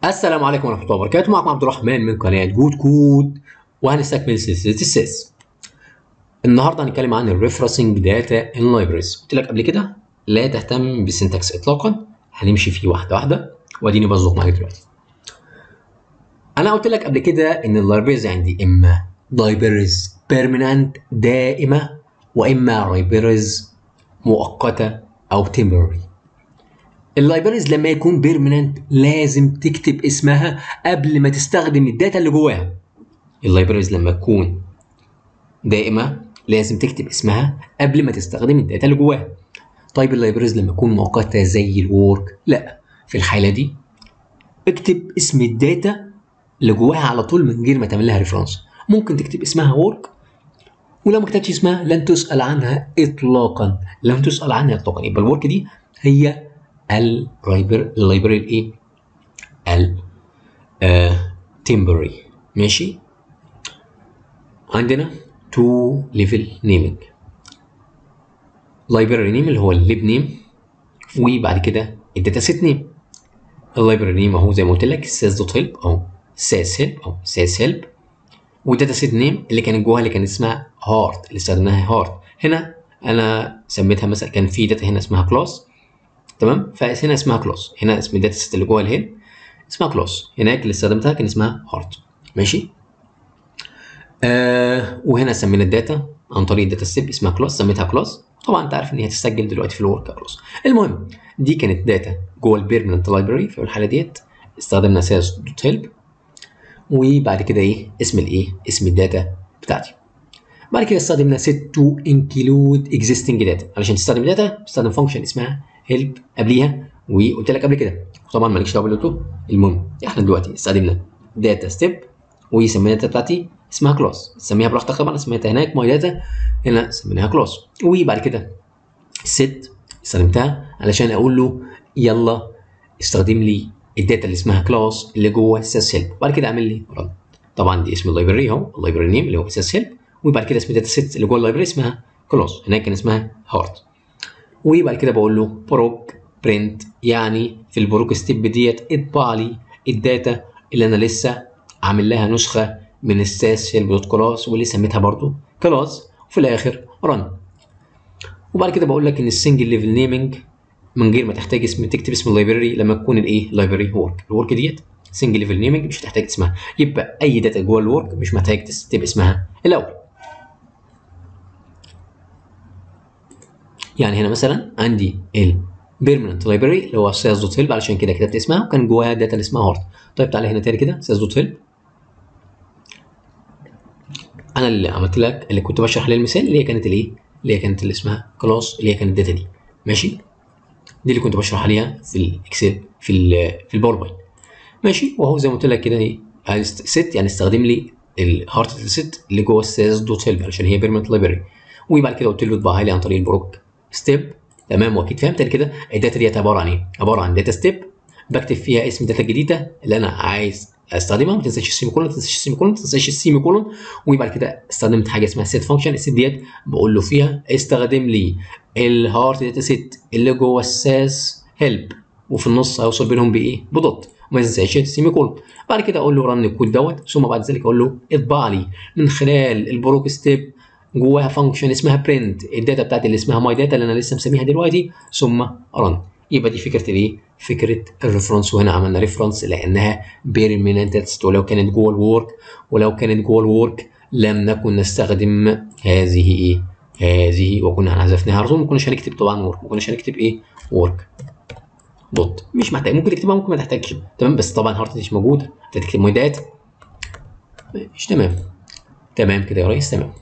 السلام عليكم ورحمة الله وبركاته معكم عبد الرحمن من قناة جود كود وهنستكمل سلسلة السيس النهاردة هنتكلم عن الريفرنسنج داتا ان لايبريز قلت لك قبل كده لا تهتم بالسنتكس اطلاقا هنمشي فيه واحدة واحدة واديني بصدق معاك دلوقتي انا قلت لك قبل كده ان اللايبريز عندي اما لايبريز بيرمننت دائمة واما لايبريز مؤقتة او تمبرري اللايبريز لما يكون بيرمننت لازم تكتب اسمها قبل ما تستخدم الداتا اللي جواها اللايبريز لما تكون دائمة لازم تكتب اسمها قبل ما تستخدم الداتا اللي جواها طيب اللايبريز لما تكون مؤقتة زي الورك لا في الحالة دي اكتب اسم الداتا اللي جواها على طول من غير ما تعمل لها ريفرنس ممكن تكتب اسمها ورك ولو ما كتبتش اسمها لن تسأل عنها اطلاقا لن تسأل عنها اطلاقا يبقى الورك دي هي اللايبر اللايبرري الايه ال تمبرري ماشي عندنا تو ليفل نيمينج لايبرري نيم اللي هو الليب نيم وبعد كده الداتا سيت نيم اللايبرري نيم اهو زي ما قلت لك ساس دوت هيلب اهو ساس هيلب اهو ساس هيلب والداتا سيت نيم اللي كانت جواها اللي كان اسمها هارت اللي استخدمناها هارت هنا انا سميتها مثلا كان في داتا هنا اسمها كلاس تمام فهنا اسمها كلاس هنا اسم الداتا سيت اللي جوه الهيد اسمها كلاس هناك اللي استخدمتها كان اسمها هارت ماشي آه وهنا سمينا الداتا عن طريق الداتا ستيب اسمها كلاس سميتها كلاس طبعا انت عارف ان هي هتسجل دلوقتي في الورك كلاس المهم دي كانت داتا جوه البيرمننت لايبرري في الحاله ديت استخدمنا ساس دوت هيلب وبعد كده ايه اسم الايه اسم الداتا بتاعتي بعد كده استخدمنا set to include existing data علشان تستخدم داتا تستخدم فانكشن اسمها هيلب قبليها وقلت لك قبل كده طبعا مالكش دعوه باللوتو المهم احنا دلوقتي استخدمنا داتا ستيب وسمينا الداتا بتاعتي اسمها كلاس سميها براحتك طبعا سميتها هناك ماي داتا هنا سميناها كلاس وبعد كده الست استخدمتها علشان اقول له يلا استخدم لي الداتا اللي اسمها كلاس اللي جوه ساس هيلب وبعد كده اعمل لي رن طبعا دي اسم اللايبرري اهو اللايبرري نيم اللي هو ساس هيلب وبعد كده اسم الداتا سيت اللي جوه اللايبرري اسمها كلاس هناك كان اسمها هارت وبعد كده بقول له بروك برنت يعني في البروك ستيب ديت اطبع لي الداتا اللي انا لسه عامل لها نسخه من الساس هيلب دوت كلاس واللي سميتها برضو كلاس وفي الاخر رن وبعد كده بقول لك ان السنجل ليفل نيمنج من غير ما تحتاج اسم تكتب اسم اللايبرري لما تكون الايه لايبرري ورك الورك ديت سنجل ليفل نيمنج مش هتحتاج اسمها يبقى اي داتا جوه الورك مش محتاج تكتب اسمها الاول يعني هنا مثلا عندي البيرمننت لايبرري اللي هو ساس دوت هيلب علشان كده كتبت اسمها وكان جواها داتا اللي اسمها هارت طيب تعالى هنا تاني كده ساس دوت هيلب انا اللي عملت لك اللي كنت بشرح لها المثال اللي هي كانت الايه اللي هي كانت اللي اسمها كلاس اللي هي كانت الداتا دي ماشي دي اللي كنت بشرح عليها في الاكسل في ال في الباوربوينت ماشي وهو زي ما قلت لك كده ايه عايز ست يعني استخدم لي الهارت ست اللي جوه الساس دوت هيلب علشان هي بيرمننت لايبرري وبعد كده قلت له اطبعها لي عن طريق البروك ستيب تمام واكيد فهمت كده الداتا ديت عباره عن ايه؟ عباره عن داتا ستيب بكتب فيها اسم الداتا الجديده اللي انا عايز استخدمها ما تنساش السيمي كولون ما تنساش السيمي كولون ما تنساش السيمي كولون وبعد كده استخدمت حاجه اسمها سيت فانكشن السيت ديت بقول له فيها استخدم لي الهارت داتا سيت اللي جوه الساس هيلب وفي النص هيوصل بينهم بايه؟ بدوت وما تنساش السيمي كولون بعد كده اقول له رن الكود دوت ثم بعد ذلك اقول له اطبع لي من خلال البروك ستيب جواها فانكشن اسمها برنت الداتا بتاعتي اللي اسمها ماي داتا اللي انا لسه مسميها دلوقتي ثم رن يبقى دي فكره الايه؟ فكره الريفرنس وهنا عملنا ريفرنس لانها بيرمننت تكست ولو كانت جوه الورك ولو كانت جوه الورك لم نكن نستخدم هذه ايه؟ هذه وكنا حذفناها على طول ما كناش هنكتب طبعا ورك ما كناش هنكتب ايه؟ ورك دوت مش محتاج ممكن تكتبها ممكن ما تحتاجش تمام بس طبعا هارت مش موجوده هتكتب ماي داتا مش تمام تمام كده يا ريس تمام